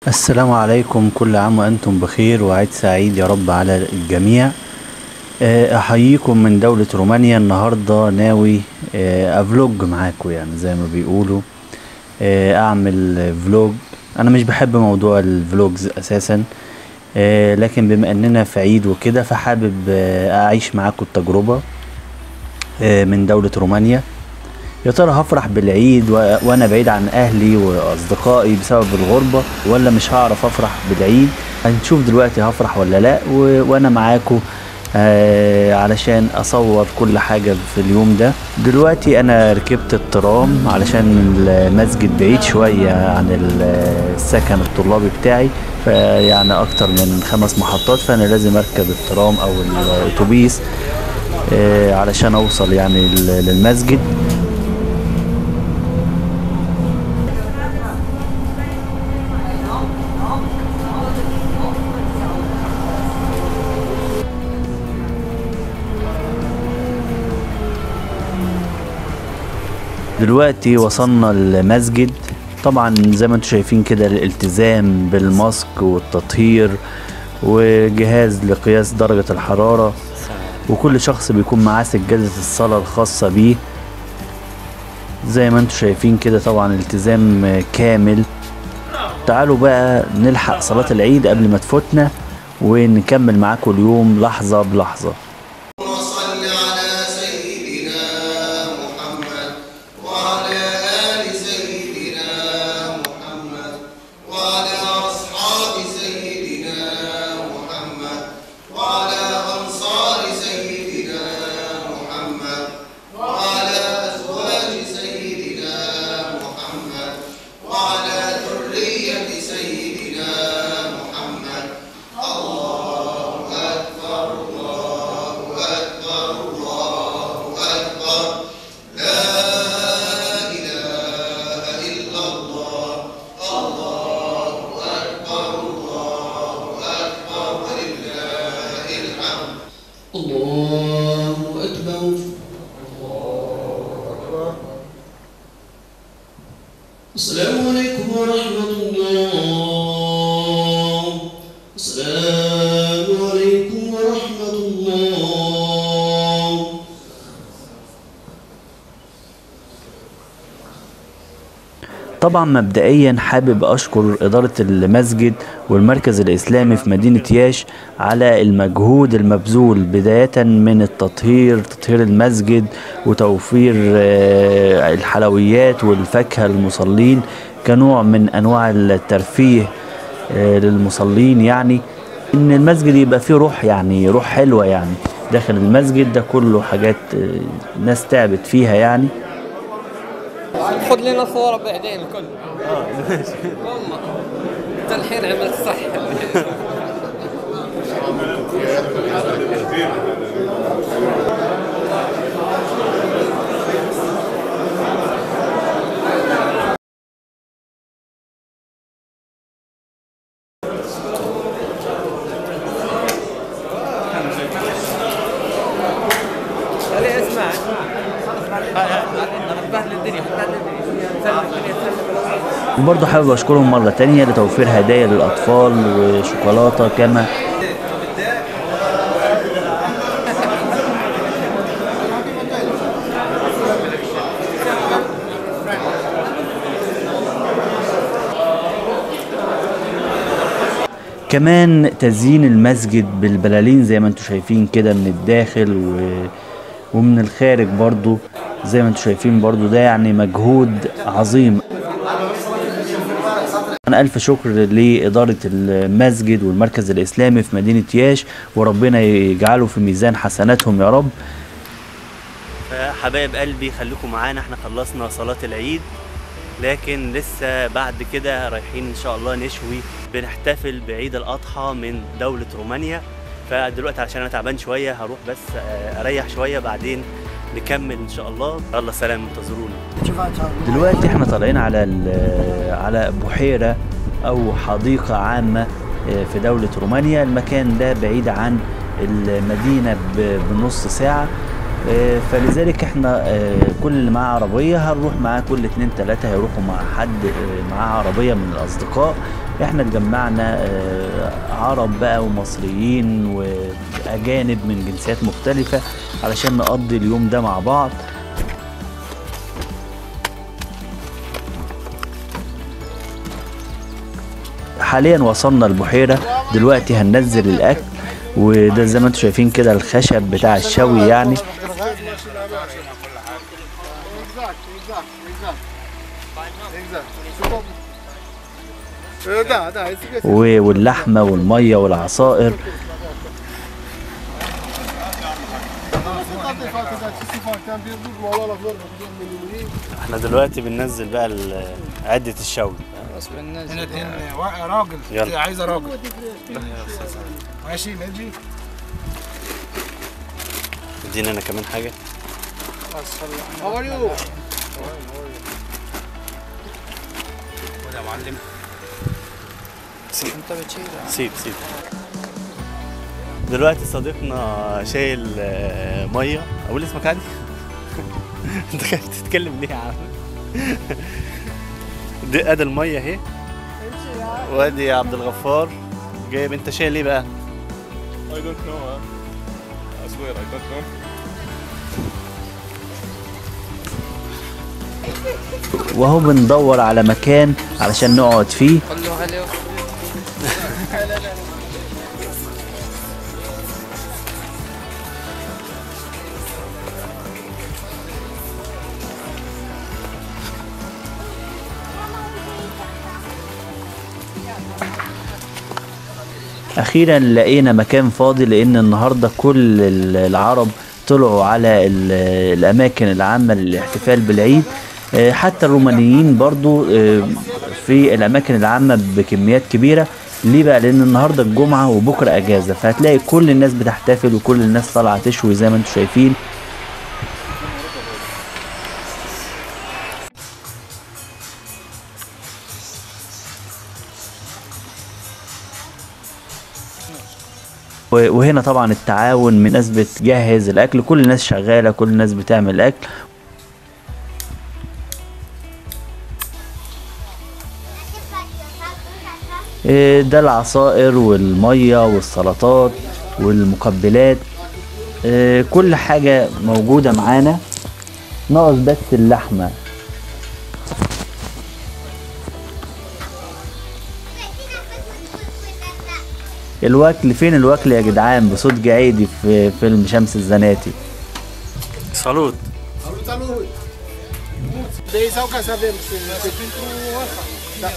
السلام عليكم كل عام وأنتم بخير وعيد سعيد يا رب على الجميع آه، أحييكم من دولة رومانيا النهاردة ناوي آه، أفلوج معاكم يعني زي ما بيقولوا آه، أعمل فلوج أنا مش بحب موضوع الفلوجز أساسا آه، لكن بما أننا في عيد وكده فحابب آه، أعيش معاكم التجربة آه، من دولة رومانيا يا ترى هفرح بالعيد و... وانا بعيد عن اهلي واصدقائي بسبب الغربة ولا مش هعرف افرح بالعيد هنشوف دلوقتي هفرح ولا لا و... وانا معاكم آه علشان اصور كل حاجة في اليوم ده دلوقتي انا ركبت الترام علشان المسجد بعيد شوية عن ال- السكن الطلابي بتاعي فيعني اكتر من خمس محطات فانا لازم اركب الترام او الاتوبيس آه علشان اوصل يعني لل- للمسجد دلوقتي وصلنا المسجد طبعا زي ما انتم شايفين كده الالتزام بالماسك والتطهير وجهاز لقياس درجة الحرارة وكل شخص بيكون معاه سجادة الصلاة الخاصة بيه زي ما انتم شايفين كده طبعا التزام كامل تعالوا بقى نلحق صلاة العيد قبل ما تفوتنا ونكمل معاكم اليوم لحظة بلحظة وصل على سيدنا محمد وعلى آل سيدنا محمد وعلى أصحاب سيدنا محمد وعلى أنصار سيدنا محمد وعلى أزواج سيدنا محمد وعلى ذرية سيدنا محمد الله أكبر الله أكبر الله أكبر لا إله إلا الله الله أكبر الله أكبر ولله الحمد الله أكبر السلام عليكم ورحمة الله السلام عليكم ورحمة الله طبعا مبدئيا حابب اشكر اداره المسجد والمركز الاسلامي في مدينه ياش على المجهود المبذول بدايه من التطهير تطهير المسجد وتوفير آه، الحلويات والفاكهه للمصلين كنوع من انواع الترفيه آه، للمصلين يعني ان المسجد يبقى فيه روح يعني روح حلوه يعني داخل المسجد ده كله حاجات آه، ناس تعبت فيها يعني خذ لنا صورة بعدين الكل اه ماشي والله انت الحين عملت صح خلي اسمع اسمع انا ببهدل الدنيا ببهدل الدنيا سلم الدنيا سلم وبرضه حابب اشكرهم مرة تانية لتوفير هدايا للأطفال وشوكولاتة كما كمان تزيين المسجد بالبلالين زي ما انتم شايفين كده من الداخل و... ومن الخارج برضو زي ما انتم شايفين برضو ده يعني مجهود عظيم أنا ألف شكر لإدارة المسجد والمركز الإسلامي في مدينة ياش وربنا يجعله في ميزان حسناتهم يا رب حبايب قلبي خليكم معانا احنا خلصنا صلاة العيد لكن لسه بعد كده رايحين ان شاء الله نشوي بنحتفل بعيد الاضحى من دولة رومانيا فدلوقتي عشان انا تعبان شوية هروح بس آه، اريح شوية بعدين نكمل ان شاء الله يلا سلام انتظرونا دلوقتي احنا طالعين على ال- على بحيرة او حديقة عامة آه، في دولة رومانيا المكان ده بعيد عن المدينة ب- بنص ساعة آه، فلذلك احنا آه، كل اللي معاه عربية هنروح معاه كل اتنين تلاتة هيروحوا مع حد آه، معاه عربية من الأصدقاء احنا اتجمعنا آه، عرب بقى ومصريين واجانب من جنسيات مختلفة علشان نقضي اليوم ده مع بعض حاليا وصلنا البحيرة دلوقتي هننزل الاكل وده زي ما انتم شايفين كده الخشب بتاع الشوي يعني Да, да, если говорить, و- واللحمة والمية والعصائر صفات كذا صفات كان بيردود والله لا فرق من المنين احنا دلوقتي بننزل بقى عدة الشوي هنا اتنين وا- راجل يلا. عايزه راجل ماشي نجي ادينا انا كمان حاجة How are you? خد يا معلم انت بتشيل سيب سيب دلوقتي صديقنا شايل آه، ميه اقول اسمك عادي انت خايف تتكلم ليه يا عم دي ادي الميه اهي وادي يا عبد الغفار جايب انت شايل ايه بقى I don't know, huh? I swear, I don't know. وهو بندور على مكان علشان نقعد فيه قل له هلو اخيرا لقينا مكان فاضي لان النهارده كل ال- العرب طلعوا على ال- الاماكن العامه للاحتفال بالعيد آه، حتى الرومانيين برضو آه، في الاماكن العامه بكميات كبيره ليه بقى لان النهارده الجمعه وبكره اجازه فهتلاقي كل الناس بتحتفل وكل الناس طالعه تشوي زي ما انتم شايفين و- وهنا طبعا التعاون من ناس بتجهز الاكل كل الناس شغاله كل الناس بتعمل اكل إيه ده العصائر والميه والسلطات والمقبلات إيه كل حاجه موجوده معانا ناقص بس اللحمه الوكل فين الوكل يا جدعان بصوت جعيدي في فيلم شمس الزناتي صالوت Salut, salut! De sau ca să avem și pentru asta. Da.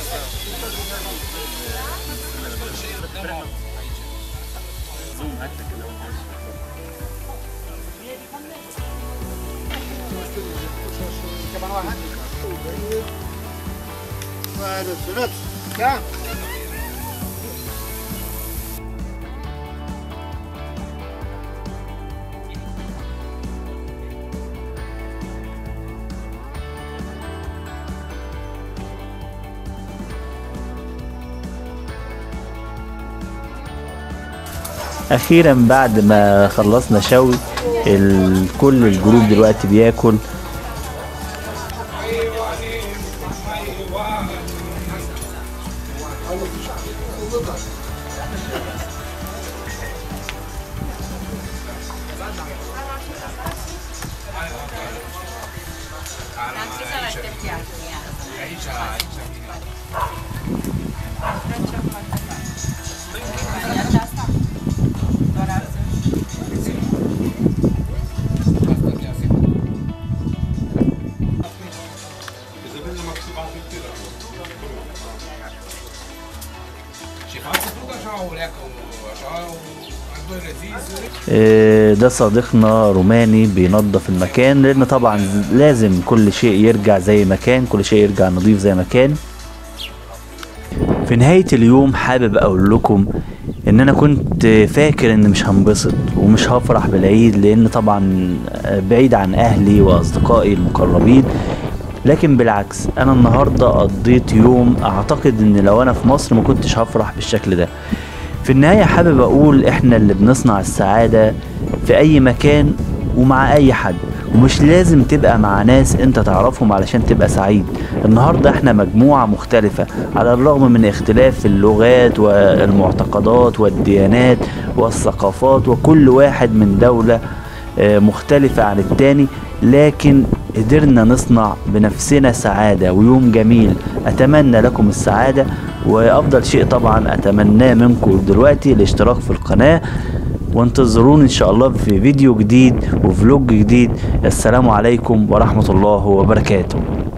Da? اخيرا بعد ما خلصنا شوي ال- كل الجروب دلوقتي بياكل شيخات تبقى شعو لك وشعو عنده لذيذ آه، ده صديقنا روماني بينظف المكان لان طبعا لازم كل شيء يرجع زي ما كان كل شيء يرجع نظيف زي ما كان في نهاية اليوم حابب اقول لكم ان انا كنت فاكر ان مش هنبسط ومش هفرح بالعيد لان طبعا بعيد عن اهلي واصدقائي المقربين لكن بالعكس انا النهارده قضيت يوم اعتقد ان لو انا في مصر ما كنتش هفرح بالشكل ده في النهاية حابب أقول إحنا اللي بنصنع السعادة في أي مكان ومع اي حد ومش لازم تبقى مع ناس انت تعرفهم علشان تبقى سعيد النهاردة احنا مجموعة مختلفة على الرغم من اختلاف اللغات والمعتقدات والديانات والثقافات وكل واحد من دولة آه، مختلفة عن التاني لكن قدرنا نصنع بنفسنا سعادة ويوم جميل أتمنى لكم السعادة وأفضل شيء طبعا أتمناه منكم دلوقتي الاشتراك في القناة وانتظروني إن شاء الله في فيديو جديد وفلوج جديد السلام عليكم ورحمة الله وبركاته